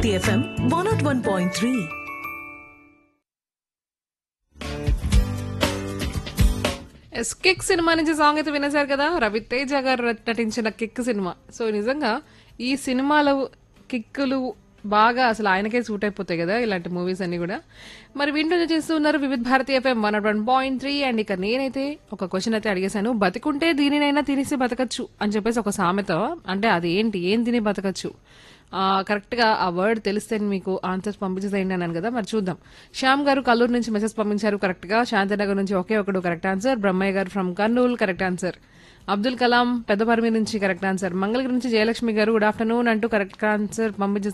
Bharati FM one naught one point three yes Kick cinema నుంచి song అయితే వినేశారు కదా రవితేజ గారు నటించిన కిక్ సినిమా సో నిజంగా ఈ సినిమాలో కిక్కులు బాగా అసలు ఆయనకే సూట్ అయిపోతాయి కదా ఇలాంటి మూవీస్ అన్ని కూడా మరి వింటూ చేస్తూ ఉన్నారు Vividh Bharati FM one one point three and ఇక నేనైతే ఒక క్వశ్చన్ అయితే అడిగేశాను బతికుంటే దీనినైనా తినేసి బతకచ్చు అని చెప్పేసి ఒక సామెత అంటే అది ఏంటి ఏం తిని బతకచ్చు ఆ, కరెక్ట్ గా ఆ వర్డ్ తెలిస్తే మీకు ఆన్సర్స్ పంపించేసేయండి అన్నాను కదా మరి చూద్దాం శ్యామ్ గారు కల్లూరు నుంచి మెసేజ్ పంపించారు కరెక్ట్ గా శాంతినగర్ నుంచి ఒకే ఒకడు correct answer Brahmaiah garu from Kurnool correct answer Abdul Kalam Peddaparimi నుంచి కరెక్ట్ ఆన్సర్ మంగళగిరి నుంచి జయలక్ష్మి గారు గుడ్ ఆఫ్టర్నూన్ అంటూ కరెక్ట్ ఆన్సర్ పంపించేసారు